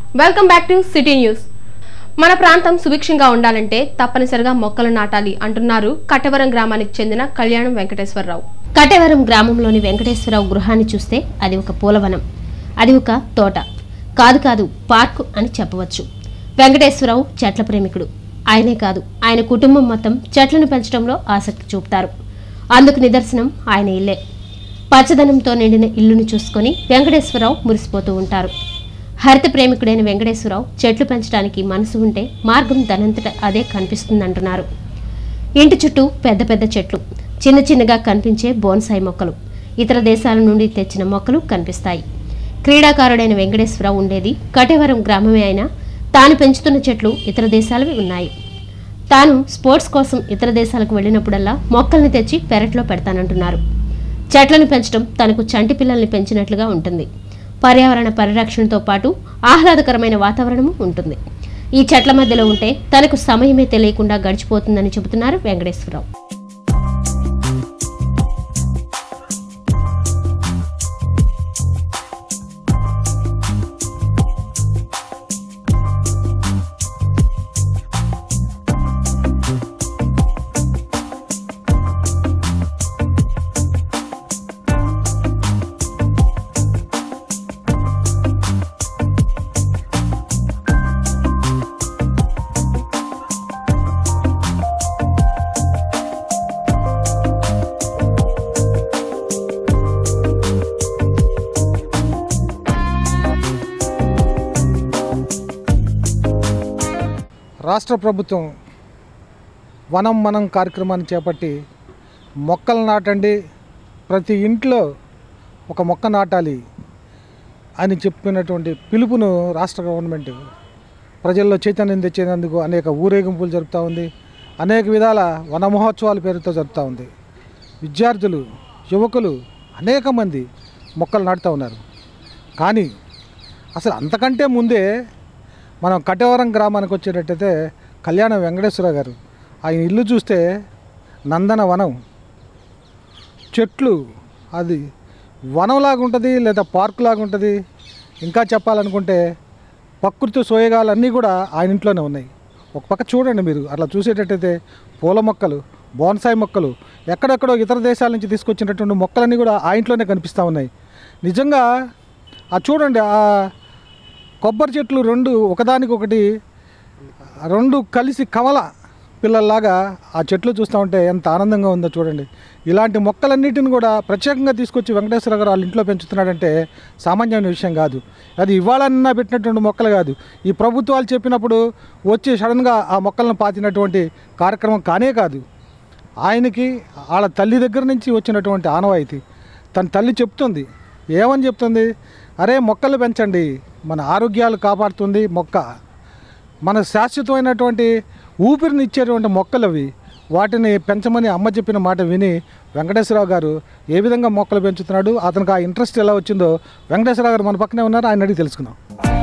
welcome back to city news మన ప్రాంతం సుభిక్షంగా ఉండాలంటే తప్పనిసరిగా మొక్కలు నాటాలి అంటున్నారు కట్టవరం గ్రామానికి చెందిన కళ్యాణం వెంకటేశ్వరరావు కట్టవరం గ్రామంలోని వెంకటేశ్వరరావు గృహాన్ని చూస్తే అది ఒక పూలవనం అది ఒక తోట కాదు కాదు పార్కు అని చెప్పవచ్చు వెంకటేశ్వరరావు చెట్ల ప్రేమికుడు ఆయనే కాదు ఆయన కుటుంబం మొత్తం చెట్లను పెంచడంలో ఆసక్తి చూపుతారు అందుకు నిదర్శనం ఆయన ఇల్లే పచ్చదనంతో నిండిన ఇల్లును చూసుకొని వెంకటేశ్వరరావు మురిసిపోతూ ఉంటారు హరిత ప్రేమికుడైన వెంకటేశ్వరరావు చెట్లు పెంచడానికి మనసు ఉంటే మార్గం తనంతట అదే కనిపిస్తుందంటున్నారు ఇంటి చుట్టూ పెద్ద పెద్ద చెట్లు చిన్న చిన్నగా కనిపించే బోన్సాయి మొక్కలు ఇతర దేశాల నుండి తెచ్చిన మొక్కలు కనిపిస్తాయి క్రీడాకారుడైన వెంకటేశ్వరరావు ఉండేది కటేవరం గ్రామమే అయినా తాను పెంచుతున్న చెట్లు ఇతర దేశాలవి ఉన్నాయి తాను స్పోర్ట్స్ కోసం ఇతర దేశాలకు వెళ్ళినప్పుడల్లా మొక్కల్ని తెచ్చి పెరట్లో పెడతానంటున్నారు చెట్లను పెంచడం తనకు చంటి పిల్లల్ని పెంచినట్లుగా ఉంటుంది పర్యావరణ పరిరక్షణతో పాటు ఆహ్లాదకరమైన వాతావరణము ఉంటుంది ఈ చెట్ల మధ్యలో ఉంటే తనకు సమయమే తెలియకుండా గడిచిపోతుందని చెబుతున్నారు వెంకటేశ్వరరావు రాష్ట్ర ప్రభుత్వం వనం మనం కార్యక్రమాన్ని చేపట్టి మొక్కలు నాటండి ప్రతి ఇంట్లో ఒక మొక్క నాటాలి అని చెప్పినటువంటి పిలుపును రాష్ట్ర గవర్నమెంట్ ప్రజల్లో చైతన్యం తెచ్చేందుకు అనేక ఊరేగింపులు జరుపుతూ ఉంది అనేక విధాల వన మహోత్సవాల పేరుతో జరుపుతూ ఉంది విద్యార్థులు యువకులు అనేక మంది మొక్కలు నాటుతూ ఉన్నారు కానీ అసలు అంతకంటే ముందే మనం కటవరం గ్రామానికి వచ్చేటట్టయితే కళ్యాణ వెంకటేశ్వర గారు ఆయన ఇల్లు చూస్తే నందన వనం చెట్లు అది వనంలాగా ఉంటుంది లేదా పార్క్ లాగా ఉంటుంది ఇంకా చెప్పాలనుకుంటే ప్రకృతి సోయగాలన్నీ కూడా ఆయన ఇంట్లోనే ఉన్నాయి ఒక పక్క చూడండి మీరు అట్లా చూసేటట్టయితే పూల మొక్కలు బోన్సాయి మొక్కలు ఎక్కడెక్కడో ఇతర దేశాల నుంచి తీసుకొచ్చినటువంటి మొక్కలన్నీ కూడా ఆ ఇంట్లోనే కనిపిస్తూ ఉన్నాయి నిజంగా ఆ చూడండి ఆ కొబ్బరి చెట్లు రెండు ఒకదానికొకటి రెండు కలిసి కమల పిల్లల్లాగా ఆ చెట్లు చూస్తూ ఉంటే ఎంత ఆనందంగా ఉందో చూడండి ఇలాంటి మొక్కలన్నిటిని కూడా ప్రత్యేకంగా తీసుకొచ్చి వెంకటేశ్వర గారు వాళ్ళ ఇంట్లో పెంచుతున్నాడంటే సామాన్యమైన విషయం కాదు అది ఇవాళన్నా పెట్టినటువంటి మొక్కలు కాదు ఈ ప్రభుత్వాలు చెప్పినప్పుడు వచ్చి సడన్గా ఆ మొక్కలను పాతినటువంటి కార్యక్రమం కానే కాదు ఆయనకి వాళ్ళ తల్లి దగ్గర నుంచి వచ్చినటువంటి ఆనవాయితీ తన తల్లి చెప్తుంది ఏమని చెప్తుంది అరే మొక్కలు పెంచండి మన ఆరోగ్యాలు కాపాడుతుంది మొక్క మన శాశ్వతమైనటువంటి ఊపిరిని ఇచ్చేటువంటి మొక్కలు అవి వాటిని పెంచమని అమ్మ చెప్పిన మాట విని వెంకటేశ్వరరావు గారు ఏ విధంగా మొక్కలు పెంచుతున్నాడు అతనికి ఆ ఇంట్రెస్ట్ ఎలా వచ్చిందో వెంకటేశ్వరరావు గారు మన పక్కనే ఉన్నారు ఆయన అడిగి తెలుసుకుందాం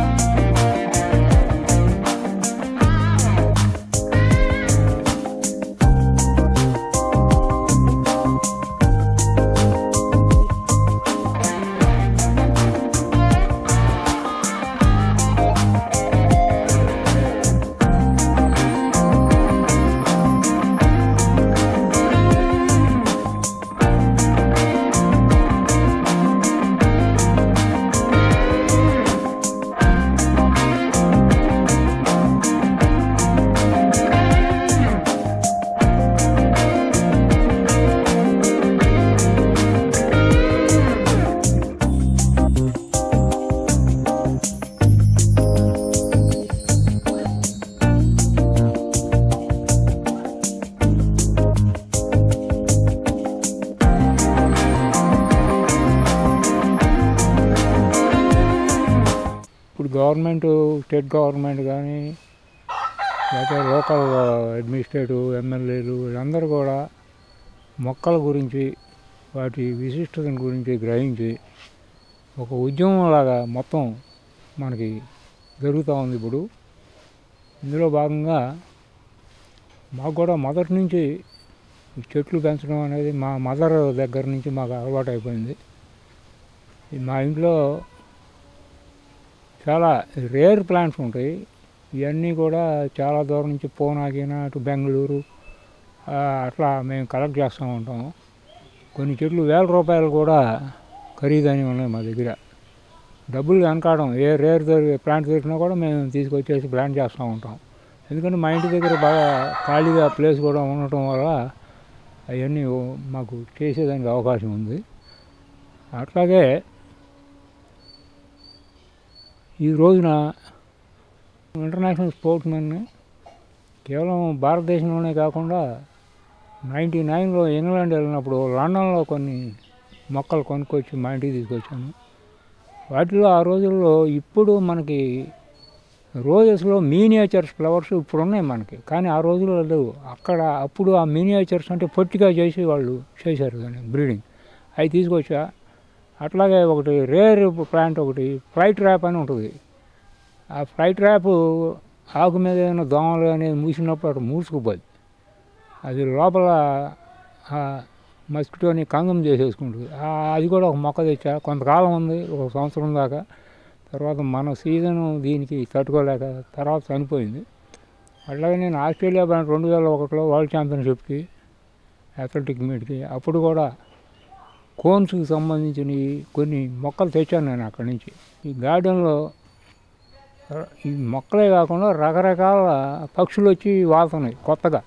ఇప్పుడు గవర్నమెంట్ స్టేట్ గవర్నమెంట్ కానీ లేకపోతే లోకల్ అడ్మినిస్ట్రేటివ్ ఎమ్మెల్యేలు వీళ్ళందరూ కూడా మొక్కల గురించి వాటి విశిష్టతను గురించి గ్రహించి ఒక ఉద్యమంలాగా మొత్తం మనకి జరుగుతూ ఉంది ఇప్పుడు ఇందులో భాగంగా మాకు కూడా మొదటి నుంచి ఈ చెట్లు పెంచడం అనేది మా మదర్ దగ్గర నుంచి మాకు అలవాటు అయిపోయింది ఈ మా ఇంట్లో చాలా రేర్ ప్లాంట్స్ ఉంటాయి ఇవన్నీ కూడా చాలా దూరం నుంచి పూనాకినా అటు బెంగళూరు ఆ, అట్లా మేము కలెక్ట్ చేస్తూ ఉంటాం కొన్ని చెట్లు వేల రూపాయలు కూడా ఖరీదని ఉన్నాయి మా దగ్గర డబ్బులు వెనకాడడం ఏ రేర్ దొరి ప్లాంట్ దొరికినా కూడా మేము తీసుకొచ్చేసి ప్లాంట్ చేస్తూ ఉంటాం ఎందుకంటే మా ఇంటి దగ్గర బాగా ఖాళీగా ప్లేస్ కూడా ఉండటం వల్ల అవన్నీ ఓ- మాకు చేసేదానికి అవకాశం ఉంది అట్లాగే ఈ రోజున ఇంటర్నేషనల్ స్పోర్ట్స్ మెన్ని కేవలం భారతదేశంలోనే కాకుండా నైంటీ నైన్లో ఇంగ్లాండ్ వెళ్ళినప్పుడు లండన్లో కొన్ని మొక్కలు కొనుక్కొచ్చి మా ఇంటికి తీసుకొచ్చాను వాటిలో ఆ రోజుల్లో ఇప్పుడు మనకి రోజెస్లో మీనియేచర్స్ ఫ్లవర్స్ ఇప్పుడు ఉన్నాయి మనకి కానీ ఆ రోజుల్లో లేవు అక్కడ అప్పుడు ఆ మీనియేచర్స్ అంటే పొట్టిగా చేసి వాళ్ళు చేశారు దాన్ని బ్రీడింగ్ అవి తీసుకొచ్చా అట్లాగే ఒకటి రేర్ ప్లాంట్ ఒకటి ఫ్లైట్ ర్యాప్ అని ఉంటుంది ఆ ఫ్లైట్ ర్యాప్ ఆకు మీద ఏదైనా దోమలు అనేది మూసినప్పుడు అటు మూసుకుపోద్ది అది లోపల ఆ మస్కిటోని కంగం చేసేసుకుంటుంది ఆ అది కూడా ఒక మొక్క తెచ్చా కొంతకాలం ఉంది ఒక సంవత్సరం దాకా తర్వాత మన సీజన్ దీనికి తట్టుకోలేక తర్వాత చనిపోయింది అట్లాగే నేను ఆస్ట్రేలియా బ్రాండ్ రెండు వేల ఒకటిలో వరల్డ్ ఛాంపియన్షిప్కి అథ్లెటిక్ మీట్కి అప్పుడు కూడా కోన్స్కి సంబంధించిన కొన్ని మొక్కలు తెచ్చాను నేను అక్కడి నుంచి ఈ గార్డెన్లో ర- ఈ మొక్కలే కాకుండా రకరకాల పక్షులు వచ్చి వాళ్తున్నాయి కొత్తగా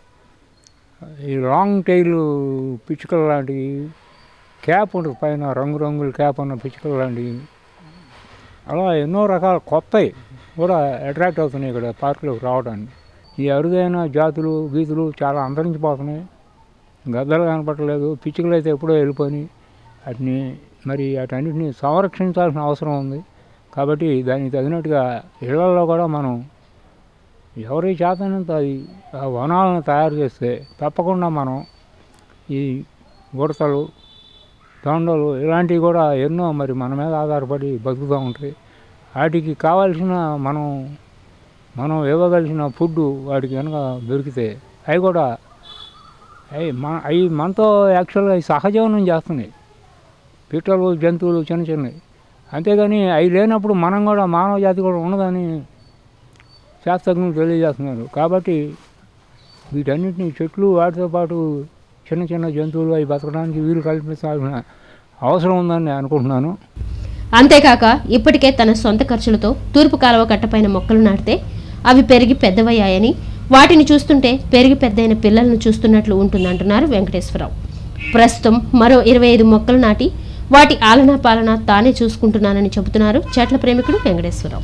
ఈ లాంగ్ టైల్ పిచ్చుకలు లాంటివి క్యాప్ ఉంటుంది పైన రంగురంగుల క్యాప్ ఉన్న పిచ్చుకలు లాంటివి అలా ఎన్నో రకాల కొత్తవి కూడా అట్రాక్ట్ అవుతున్నాయి ఇక్కడ పార్కులోకి రావడానికి ఈ అరుదైన జాతులు గీతులు చాలా అంతరించిపోతున్నాయి గద్దలు కనపడలేదు పిచ్చుకలు అయితే ఎప్పుడో వెళ్ళిపోయి వాటిని మరి వాటన్నిటిని సంరక్షించాల్సిన అవసరం ఉంది కాబట్టి దానికి తగినట్టుగా ఇళ్లలో కూడా మనం ఎవరి చేతనంత అది ఆ వనాలను తయారు చేస్తే తప్పకుండా మనం ఈ ఉడతలు దొండలు ఇలాంటివి కూడా ఎన్నో మరి మన మీద ఆధారపడి బతుకుతూ ఉంటాయి వాటికి కావాల్సిన మనం మనం ఇవ్వగలిసిన ఫుడ్ వాటికి కనుక దొరికితే అవి కూడా అవి మన అవి మనతో యాక్చువల్గా అవి సహజీవనం చేస్తున్నాయి పిట్టలు జంతువులు చిన్న చిన్నవి అంతేగాని అవి లేనప్పుడు మనం కూడా మానవ జాతి కూడా ఉండదని శాస్త్రజ్ఞులు తెలియజేస్తున్నారు కాబట్టి వీటన్నిటిని చెట్లు వాటితో పాటు చిన్న చిన్న జంతువులు అవి బతకడానికి వీలు కల్పించాల్సిన అవసరం ఉందని నేను అనుకుంటున్నాను అంతేకాక ఇప్పటికే తన సొంత ఖర్చులతో తూర్పు కాలువ కట్టపైన మొక్కలు నాటితే అవి పెరిగి పెద్దవయ్యాయని వాటిని చూస్తుంటే పెరిగి పెద్దయిన పిల్లలను చూస్తున్నట్లు ఉంటుందంటున్నారు వెంకటేశ్వరరావు ప్రస్తుతం మరో ఇరవై ఐదు మొక్కలు నాటి వాటి ఆలనా పాలన తానే చూసుకుంటున్నానని చెబుతున్నారు చెట్ల ప్రేమికుడు వెంకటేశ్వరరావు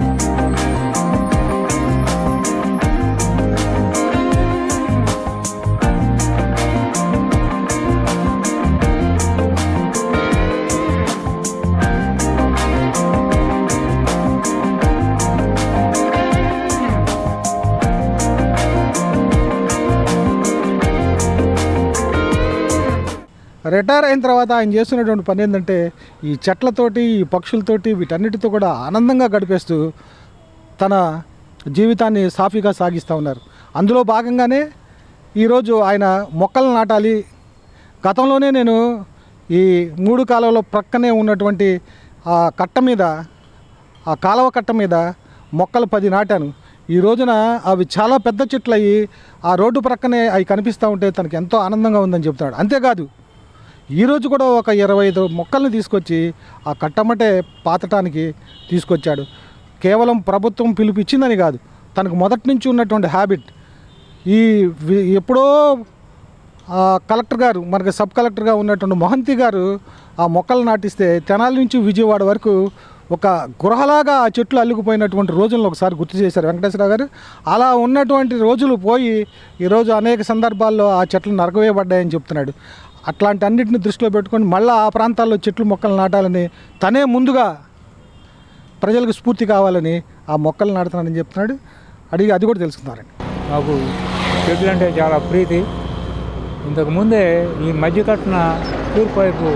రిటైర్ అయిన తర్వాత ఆయన చేస్తున్నటువంటి పని ఏంటంటే ఈ చెట్లతోటి ఈ పక్షులతోటి వీటన్నిటితో కూడా ఆనందంగా గడిపేస్తూ తన జీవితాన్ని సాఫీగా సాగిస్తూ ఉన్నారు అందులో భాగంగానే ఈరోజు ఆయన మొక్కలు నాటాలి గతంలోనే నేను ఈ మూడు కాలువల ప్రక్కనే ఉన్నటువంటి ఆ కట్ట మీద ఆ కాలువ కట్ట మీద మొక్కలు పది నాటాను ఈ రోజున అవి చాలా పెద్ద చెట్లు అయ్యి ఆ రోడ్డు ప్రక్కనే అవి కనిపిస్తూ ఉంటే తనకి ఎంతో ఆనందంగా ఉందని చెప్తున్నాడు అంతేకాదు ఈరోజు కూడా ఒక ఇరవై ఐదు మొక్కల్ని తీసుకొచ్చి ఆ కట్టమటే పాతటానికి తీసుకొచ్చాడు కేవలం ప్రభుత్వం పిలుపు ఇచ్చిందని కాదు తనకు మొదటి నుంచి ఉన్నటువంటి హ్యాబిట్ ఈ వి- ఎప్పుడో ఆ కలెక్టర్ గారు మనకి సబ్ కలెక్టర్గా ఉన్నటువంటి మొహంతి గారు ఆ మొక్కలు నాటిస్తే తెనాలి నుంచి విజయవాడ వరకు ఒక గృహలాగా ఆ చెట్లు అల్లుకుపోయినటువంటి రోజులను ఒకసారి గుర్తు చేశారు వెంకటేశ్వర గారు అలా ఉన్నటువంటి రోజులు పోయి ఈరోజు అనేక సందర్భాల్లో ఆ చెట్లు నరకవేయబడ్డాయని చెప్తున్నాడు అట్లాంటి అన్నింటిని దృష్టిలో పెట్టుకొని మళ్ళీ ఆ ప్రాంతాల్లో చెట్లు మొక్కలు నాటాలని తనే ముందుగా ప్రజలకు స్ఫూర్తి కావాలని ఆ మొక్కలు నాటుతున్నానని చెప్తున్నాడు అడిగి అది కూడా తెలుసుకున్నారండి నాకు చెట్లు అంటే చాలా ప్రీతి ఇంతకుముందే ఈ మధ్య కట్టిన తూర్పు వైపు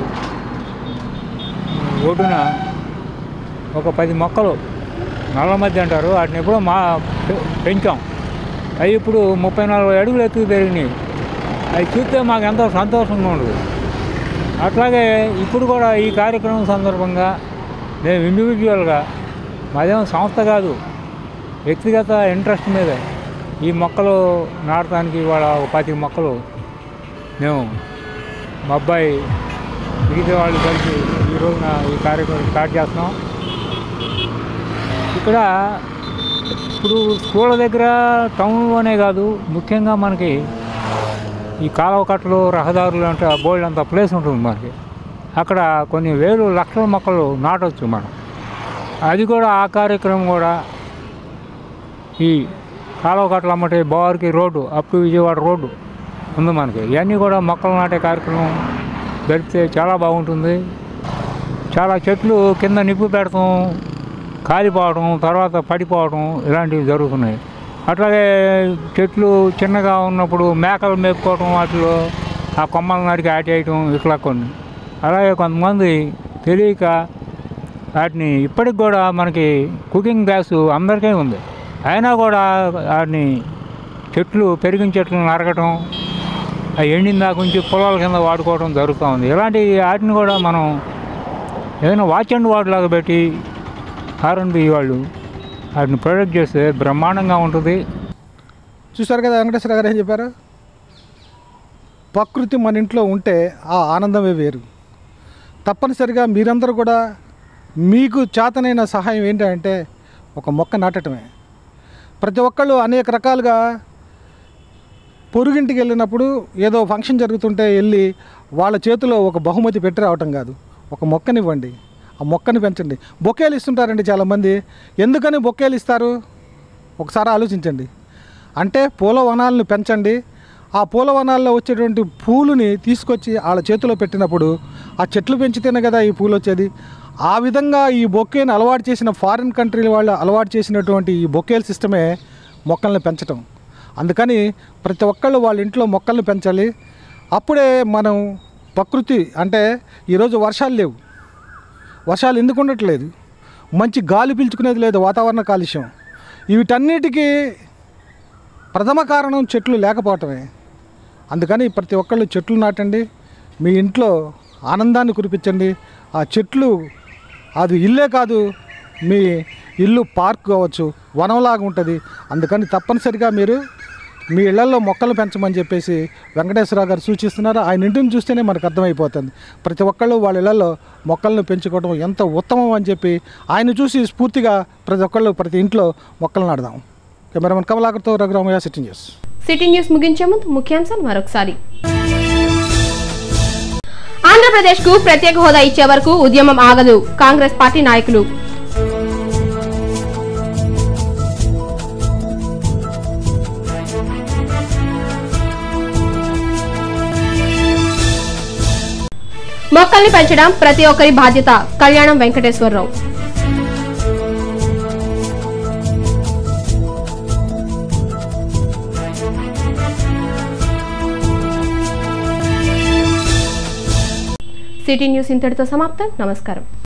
ఒడ్డున ఒక పది మొక్కలు నల్ల మధ్య అంటారు వాటిని ఎప్పుడో మా పె- పెంచాం అవి ఇప్పుడు ముప్పై నలభై అడుగులు ఎత్తుకు పెరిగినాయి అవి చూస్తే మాకు ఎంతో సంతోషంగా ఉండదు అట్లాగే ఇప్పుడు కూడా ఈ కార్యక్రమం సందర్భంగా మేము ఇండివిజువల్గా మాదేమో సంస్థ కాదు వ్యక్తిగత ఇంట్రెస్ట్ మీదే ఈ మొక్కలు నాటడానికి వాళ్ళ ఒక పాతిక మొక్కలు మేము మా అబ్బాయి మిగతా వాళ్ళు కలిసి ఈ రోజున ఈ కార్యక్రమం స్టార్ట్ చేస్తున్నాం ఇక్కడ ఇప్పుడు స్కూళ్ళ దగ్గర టౌన్లోనే కాదు ముఖ్యంగా మనకి ఈ కాలువ కట్టలు రహదారులు అంటే బోల్డ్ అంత ప్లేస్ ఉంటుంది మనకి అక్కడ కొన్ని వేలు లక్షల మొక్కలు నాటవచ్చు మనం అది కూడా ఆ కార్యక్రమం కూడా ఈ కాలువ కట్టలు అమ్మటి బోర్కి road up to Vijayawada road ఉంది మనకి ఇవన్నీ కూడా మొక్కలు నాటే కార్యక్రమం జరిపితే చాలా బాగుంటుంది చాలా చెట్లు కింద నిప్పు పెడతాం కాలిపోవడం తర్వాత పడిపోవడం ఇలాంటివి జరుగుతున్నాయి అట్లాగే చెట్లు చిన్నగా ఉన్నప్పుడు మేకలు మేపుకోవడం వాటిలో ఆ కొమ్మలు నరికి ఆటేయటం ఇట్లా కొన్ని అలాగే కొంతమంది తెలియక వాటిని ఇప్పటికి కూడా మనకి కుకింగ్ గ్యాస్ అందరికీ ఉంది అయినా కూడా వాటిని చెట్లు పెరిగిన చెట్లను నరకటం ఆ ఎండిన దాకా ఉంచి పొలాల కింద వాడుకోవడం జరుగుతూ ఉంది ఇలాంటి వాటిని కూడా మనం ఏదైనా వాచ్ అండ్ వార్డ్ లాగా పెట్టి ఆర్ఎన్బి వాళ్ళు వాటిని ప్రొడక్ట్ చేస్తే బ్రహ్మాండంగా ఉంటుంది చూశారు కదా వెంకటేశ్వర గారు ఏం చెప్పారు ప్రకృతి మన ఇంట్లో ఉంటే ఆ ఆనందమే వేరు తప్పనిసరిగా మీరందరూ కూడా మీకు చేతనైన సహాయం ఏంటంటే ఒక మొక్క నాటటమే ప్రతి ఒక్కళ్ళు అనేక రకాలుగా పొరుగింటికి వెళ్ళినప్పుడు ఏదో ఫంక్షన్ జరుగుతుంటే వెళ్ళి వాళ్ళ చేతిలో ఒక బహుమతి పెట్టి రావటం కాదు ఒక మొక్కనివ్వండి ఆ మొక్కని పెంచండి బొకేలు ఇస్తుంటారండి చాలామంది ఎందుకని బొకేలు ఇస్తారు ఒకసారి ఆలోచించండి అంటే పూల వనాలను పెంచండి ఆ పూల వనాల్లో వచ్చేటువంటి పూలుని తీసుకొచ్చి వాళ్ళ చేతిలో పెట్టినప్పుడు ఆ చెట్లు పెంచితేనే కదా ఈ పూలు వచ్చేది ఆ విధంగా ఈ బొకేని అలవాటు చేసిన ఫారిన్ కంట్రీల వాళ్ళు అలవాటు చేసినటువంటి ఈ బొకేల సిస్టమే మొక్కల్ని పెంచటం అందుకని ప్రతి ఒక్కళ్ళు వాళ్ళ ఇంట్లో మొక్కల్ని పెంచాలి అప్పుడే మనం ప్రకృతి అంటే ఈరోజు వర్షాలు లేవు వర్షాలు ఎందుకు ఉండట్లేదు మంచి గాలి పీల్చుకునేది లేదు వాతావరణ కాలుష్యం వీటన్నిటికీ ప్రథమ కారణం చెట్లు లేకపోవటమే అందుకని ప్రతి ఒక్కళ్ళు చెట్లు నాటండి మీ ఇంట్లో ఆనందాన్ని కురిపించండి ఆ చెట్లు అది ఇల్లే కాదు మీ ఇల్లు పార్క్ కావచ్చు వనంలాగా ఉంటుంది అందుకని తప్పనిసరిగా మీరు మీ ఇళ్లలో మొక్కలు పెంచమని చెప్పేసి వెంకటేశ్వరరావు గారు సూచిస్తున్నారు ఆయన ఇంటిని చూస్తేనే మనకు అర్థమైపోతుంది ప్రతి ఒక్కళ్ళు వాళ్ళ ఇళ్లలో మొక్కలను పెంచుకోవడం ఎంత ఉత్తమం అని చెప్పి ఆయన చూసి స్ఫూర్తిగా ప్రతి ఒక్కళ్ళు ప్రతి ఇంట్లో మొక్కలు నాడదాం కెమెరామెన్ కమలాకర్తో రఘురామయ్య సిట్టింగ్ చేసి సిటీ న్యూస్ ముగించే ముందు ముఖ్యాంశాలు మరొకసారి ఆంధ్రప్రదేశ్ కు ప్రత్యేక హోదా ఇచ్చే వరకు ఉద్యమం ఆగదు కాంగ్రెస్ పార్టీ నాయకులు మొక్కల్ని పెంచడం ప్రతి ఒక్కరి బాధ్యత కళ్యాణం వెంకటేశ్వరరావు సిటీ న్యూస్ ఇంతటితో సమాప్తం నమస్కారం